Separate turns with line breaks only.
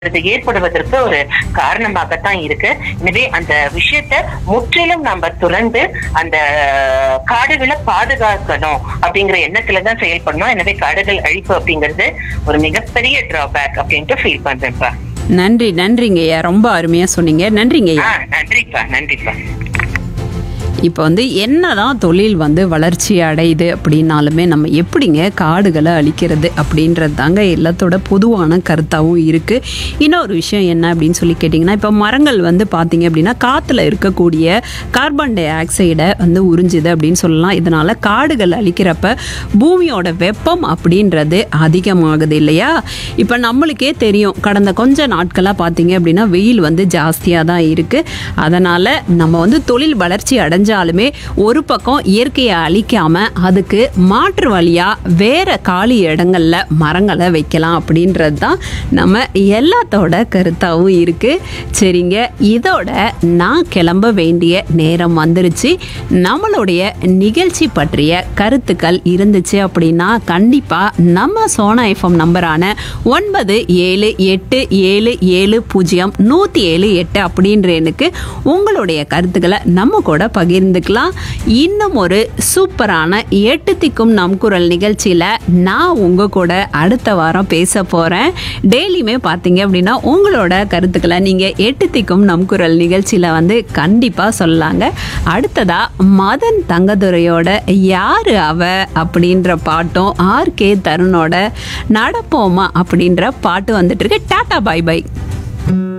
இது ஏற்படுவதற்கு ஒரு காரணமாகத்தான் இருக்கு எனவே அந்த விஷயத்த முற்றிலும் நம்ம துறந்து அந்த காடுகளை பாதுகாக்கணும் அப்படிங்கிற எண்ணத்துல தான் செயல்படணும் எனவே காடுகள் அழிப்பு அப்படிங்கிறது ஒரு மிகப்பெரிய டிராபேக் அப்படின்ட்டு ஃபீல் பண்றேன்ப்பா
நன்றி நன்றிங்கய்யா ரொம்ப அருமையா சொன்னீங்க நன்றிங்கய்யா
ஆ நன்றிப்பா நன்றிப்பா
இப்போ வந்து என்னதான் தொழில் வந்து வளர்ச்சி அடையுது அப்படின்னாலுமே நம்ம எப்படிங்க காடுகளை அழிக்கிறது அப்படின்றது தாங்க எல்லாத்தோட பொதுவான கருத்தாகவும் இருக்குது இன்னொரு விஷயம் என்ன அப்படின்னு சொல்லி கேட்டிங்கன்னா இப்போ மரங்கள் வந்து பார்த்தீங்க அப்படின்னா காற்றுல இருக்கக்கூடிய கார்பன் டை ஆக்சைடை வந்து உறிஞ்சுது அப்படின்னு சொல்லலாம் இதனால் காடுகள் அழிக்கிறப்ப பூமியோட வெப்பம் அப்படின்றது அதிகமாகுது இல்லையா இப்போ நம்மளுக்கே தெரியும் கடந்த கொஞ்ச நாட்களாக பார்த்தீங்க அப்படின்னா வெயில் வந்து ஜாஸ்தியாக தான் இருக்குது அதனால் நம்ம வந்து தொழில் வளர்ச்சி அடைஞ்சாலுமே ஒரு பக்கம் இயற்கையை அழிக்காம அதுக்கு மாற்று வழியாக வேற காலி இடங்கள்ல மரங்களை வைக்கலாம் அப்படின்றது தான் நம்ம எல்லாத்தோட கருத்தாகவும் இருக்குது சரிங்க இதோட நான் கிளம்ப வேண்டிய நேரம் வந்துருச்சு நம்மளுடைய நிகழ்ச்சி பற்றிய கருத்துக்கள் இருந்துச்சு அப்படின்னா கண்டிப்பாக நம்ம சோனா எஃப்எம் நம்பரான ஒன்பது ஏழு எட்டு ஏழு ஏழு பூஜ்ஜியம் நூற்றி ஏழு எட்டு அப்படின்ற எண்ணுக்கு உங்களுடைய கருத்துக்களை நம்ம கூட பகிர்ந்துக்கலாம் இன்னும் ஒரு சூப்பரான எட்டு திக்கும் நம் குரல் நிகழ்ச்சியில் நான் உங்கள் கூட அடுத்த வாரம் பேச போகிறேன் டெய்லியுமே பார்த்தீங்க அப்படின்னா உங்களோட கருத்துக்களை நீங்கள் எட்டு திக்கும் நம் குரல் நிகழ்ச்சியில் வந்து கண்டிப்பாக சொல்லலாங்க அடுத்ததாக மதன் தங்கதுரையோட யாரு அவ அப்படின்ற பாட்டும் ஆர் கே தருணோட நடப்போமா அப்படின்ற பாட்டு வந்துட்டு இருக்கு டாடா பை பை